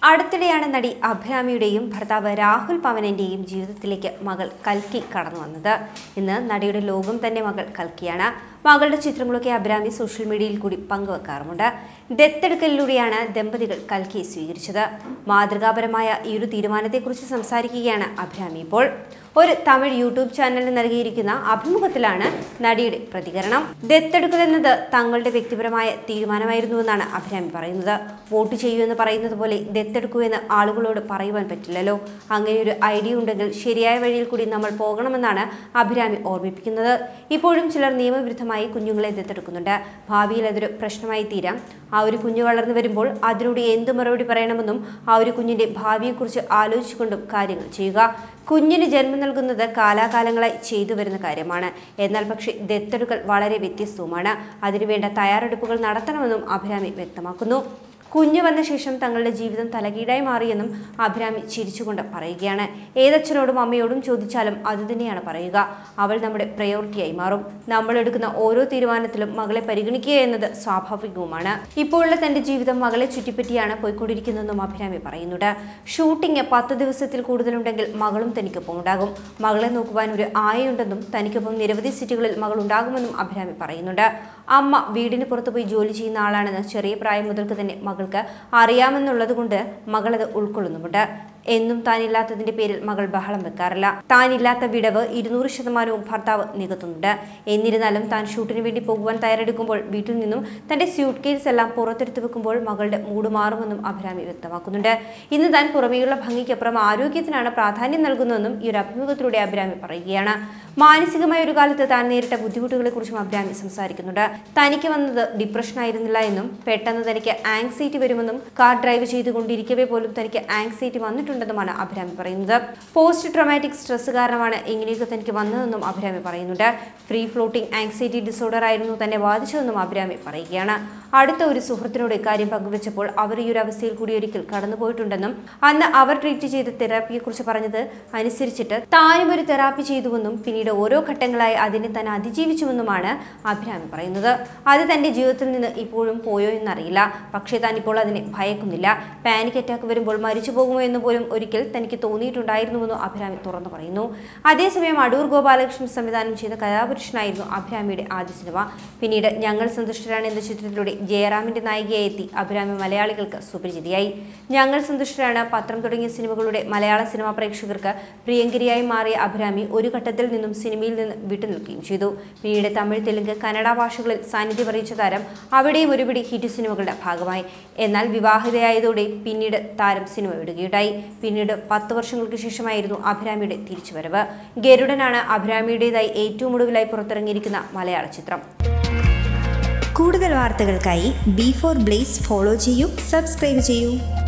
അടുത്തിടെയാണ് നടി അഭിരാമിയുടെയും ഭർത്താവ് രാഹുൽ പവനന്റെയും ജീവിതത്തിലേക്ക് മകൾ കൽക്കി കടന്നു വന്നത് ഇന്ന് നടിയുടെ ലോകം തന്നെ മകൾ കൽക്കിയാണ് മകളുടെ ചിത്രങ്ങളൊക്കെ അഭിരാമി സോഷ്യൽ മീഡിയയിൽ കൂടി പങ്കുവെക്കാറുമുണ്ട് ദത്തെടുക്കലിലൂടെയാണ് ദമ്പതികൾ കൽക്കിയെ സ്വീകരിച്ചത് മാതൃകാപരമായ ഈ ഒരു തീരുമാനത്തെക്കുറിച്ച് സംസാരിക്കുകയാണ് അഭിരാമി ഇപ്പോൾ ഒരു തമിഴ് യൂട്യൂബ് ചാനലിന് നൽകിയിരിക്കുന്ന അഭിമുഖത്തിലാണ് നടിയുടെ പ്രതികരണം ദത്തെടുക്കൽ എന്നത് തങ്ങളുടെ വ്യക്തിപരമായ തീരുമാനമായിരുന്നുവെന്നാണ് അഭിരാമി പറയുന്നത് വോട്ട് ചെയ്യൂ എന്ന് പറയുന്നത് പോലെ ദത്തെടുക്കൂ എന്ന് ആളുകളോട് പറയുവാൻ പറ്റില്ലല്ലോ അങ്ങനെ ഒരു ഐഡിയ ഉണ്ടെങ്കിൽ ശരിയായ വഴിയിൽ കൂടി നമ്മൾ പോകണമെന്നാണ് അഭിരാമി ഓർമ്മിപ്പിക്കുന്നത് ഇപ്പോഴും ചിലർ നിയമവിരുദ്ധമായി കുഞ്ഞുങ്ങളെ ദത്തെടുക്കുന്നുണ്ട് ഭാവിയിൽ അതൊരു പ്രശ്നമായി തീരാം ആ ഒരു കുഞ്ഞു വളർന്നു വരുമ്പോൾ അതിലൂടെ എന്ത് മറുപടി പറയണമെന്നും ആ ഒരു കുഞ്ഞിന്റെ ഭാവിയെക്കുറിച്ച് ആലോചിച്ചുകൊണ്ടും കാര്യങ്ങൾ ചെയ്യുക കുഞ്ഞിന് ജന്മം നൽകുന്നത് കാലാകാലങ്ങളായി ചെയ്തു വരുന്ന കാര്യമാണ് എന്നാൽ പക്ഷേ ദത്തെടുക്കൽ വളരെ വ്യത്യസ്തവുമാണ് അതിനുവേണ്ട തയ്യാറെടുപ്പുകൾ നടത്തണമെന്നും അഭിരാമി വ്യക്തമാക്കുന്നു കുഞ്ഞു വന്ന ശേഷം തങ്ങളുടെ ജീവിതം തലകീഴായി മാറിയെന്നും അഭിരാമി ചിരിച്ചുകൊണ്ട് പറയുകയാണ് ഏതച്ഛനോടും അമ്മയോടും ചോദിച്ചാലും അതുതന്നെയാണ് പറയുക അവൾ നമ്മുടെ പ്രയോറിറ്റിയായി മാറും നമ്മൾ എടുക്കുന്ന ഓരോ തീരുമാനത്തിലും മകളെ പരിഗണിക്കുക എന്നത് സ്വാഭാവികവുമാണ് ഇപ്പോഴുള്ള തന്റെ ജീവിതം മകളെ ചുറ്റിപ്പറ്റിയാണ് പോയിക്കൊണ്ടിരിക്കുന്നതെന്നും അഭിരാമി പറയുന്നുണ്ട് ഷൂട്ടിംഗ് പത്ത് ദിവസത്തിൽ കൂടുതലുണ്ടെങ്കിൽ മകളും തനിക്കൊപ്പം ഉണ്ടാകും മകളെ നോക്കുവാൻ ഒരു ആയയുണ്ടെന്നും തനിക്കൊപ്പം നിരവധി സീറ്റുകളിൽ മകൾ ഉണ്ടാകുമെന്നും അഭിരാമി പറയുന്നുണ്ട് അമ്മ വീടിന് പുറത്തു പോയി ജോലി ചെയ്യുന്ന ആളാണെന്ന് ചെറിയ പ്രായം മുതൽക്ക് തന്നെ മകൾക്ക് അറിയാമെന്നുള്ളത് കൊണ്ട് മകളത് ഉൾക്കൊള്ളുന്നുമുണ്ട് എന്നും താനില്ലാത്തതിന്റെ പേരിൽ മകൾ ബഹളം വെക്കാറില്ല താനില്ലാത്ത വിടവ് ഇരുന്നൂറ് ശതമാനവും ഭർത്താവ് നികത്തുന്നുണ്ട് എന്നിരുന്നാലും താൻ ഷൂട്ടിന് വേണ്ടി പോകുവാൻ തയ്യാറെടുക്കുമ്പോൾ വീട്ടിൽ നിന്നും തന്റെ സ്യൂട്ട് കേസ് എല്ലാം പുറത്തെടുത്ത് വെക്കുമ്പോൾ മകളുടെ മൂഡ് മാറുമെന്നും അഭിരാമി വ്യക്തമാക്കുന്നുണ്ട് ഇന്ന് താൻ പുറമേയുള്ള ഭംഗിക്കപ്പുറം ആരോഗ്യത്തിനാണ് പ്രാധാന്യം നൽകുന്നതെന്നും ഈ ഒരു അഭിമുഖത്തിലൂടെ അഭിരാമി പറയുകയാണ് മാനസികമായ ഒരു കാലത്ത് താൻ നേരിട്ട ബുദ്ധിമുട്ടുകളെ കുറിച്ചും അഭിരാമി സംസാരിക്കുന്നുണ്ട് തനിക്ക് വന്നത് ഡിപ്രഷൻ ആയിരുന്നില്ല എന്നും പെട്ടെന്ന് തനിക്ക് ആങ്സൈറ്റി വരുമെന്നും കാർ ഡ്രൈവ് ചെയ്തുകൊണ്ടിരിക്കവേ പോലും തനിക്ക് ആങ്സൈറ്റി വന്നിട്ടുണ്ടെന്നുമാണ് അഭിരാമി പറയുന്നത് പോസ്റ്റ് ട്രോമാറ്റിക് സ്ട്രെസ് കാരണമാണ് ഇങ്ങനെയൊക്കെ തനിക്ക് വന്നതെന്നും അഭിരാമി പറയുന്നുണ്ട് ഫ്രീ ഫ്ലോട്ടിംഗ് ആങ്സൈറ്റി ഡിസോർഡർ ആയിരുന്നു തന്നെ ബാധിച്ചതെന്നും അഭിരാമി പറയുകയാണ് അടുത്ത ഒരു സുഹൃത്തിനോട് ഇക്കാര്യം പങ്കുവച്ചപ്പോൾ അവർ ഈ ഒരു അവസ്ഥയിൽ കൂടി ഒരിക്കൽ കടന്നുപോയിട്ടുണ്ടെന്നും അന്ന് അവർ ട്രീറ്റ് ചെയ്ത തെറാപ്പിയെക്കുറിച്ച് പറഞ്ഞത് അനുസരിച്ചിട്ട് താനും ഒരു തെറാപ്പി ചെയ്തുവെന്നും പിന്നീട് ഓരോ ഘട്ടങ്ങളായി അതിനെ താൻ അതിജീവിച്ചുവെന്നുമാണ് അഭിരാമി പറയുന്നത് അത് തന്റെ ജീവിതത്തിൽ നിന്ന് ഇപ്പോഴും പോയോ എന്നറിയില്ല പക്ഷേ താൻ ഇപ്പോൾ അതിനെ ഭയക്കുന്നില്ല പാനിക് അറ്റാക്ക് വരുമ്പോൾ മരിച്ചു പോകുമോ എന്ന് പോലും ഒരിക്കൽ തനിക്ക് തോന്നിയിട്ടുണ്ടായിരുന്നുവെന്നും അഭിരാമി തുറന്നു പറയുന്നു അതേസമയം അടൂർ ഗോപാലകൃഷ്ണൻ സംവിധാനം ചെയ്ത കഥാപുരുഷനായിരുന്നു അഭിരാമിയുടെ ആദ്യ സിനിമ പിന്നീട് ഞങ്ങൾ സന്തുഷ്ടരാണ് എന്ന ചിത്രത്തിലൂടെ ജയറാമിന്റെ നായികയായി എത്തി അഭിരാമി മലയാളികൾക്ക് സുപരിചിതയായി ഞങ്ങൾ സന്തുഷ്ടരാണ് പത്രം തുടങ്ങിയ സിനിമകളുടെ മലയാള സിനിമാ പ്രേക്ഷകർക്ക് പ്രിയങ്കരിയായി മാറിയ അഭിരാമി ഒരു ഘട്ടത്തിൽ നിന്നും സിനിമയിൽ നിന്ന് വിട്ടുനിൽക്കുകയും ചെയ്തു പിന്നീട് തമിഴ് തെലുങ്ക് കന്നഡ ഭാഷകളിൽ സാന്നിധ്യം അറിയിച്ച താരം അവിടെയും ഒരുപിടി ഹിറ്റ് സിനിമകളുടെ ഭാഗമായി എന്നാൽ വിവാഹിതയായതോടെ പിന്നീട് താരം സിനിമ വിടുകയുണ്ടായി പിന്നീട് പത്ത് വർഷങ്ങൾക്ക് ശേഷമായിരുന്നു അഭിരാമിയുടെ തിരിച്ചുവരവ് ഗരുഡനാണ് അഭിരാമിയുടേതായി ഏറ്റവും ഒടുവിലായി പുറത്തിറങ്ങിയിരിക്കുന്ന മലയാള ചിത്രം കൂടുതൽ വാർത്തകൾക്കായി ബി ഫോർ ബ്ലേസ് ഫോളോ ചെയ്യൂ സബ്സ്ക്രൈബ് ചെയ്യൂ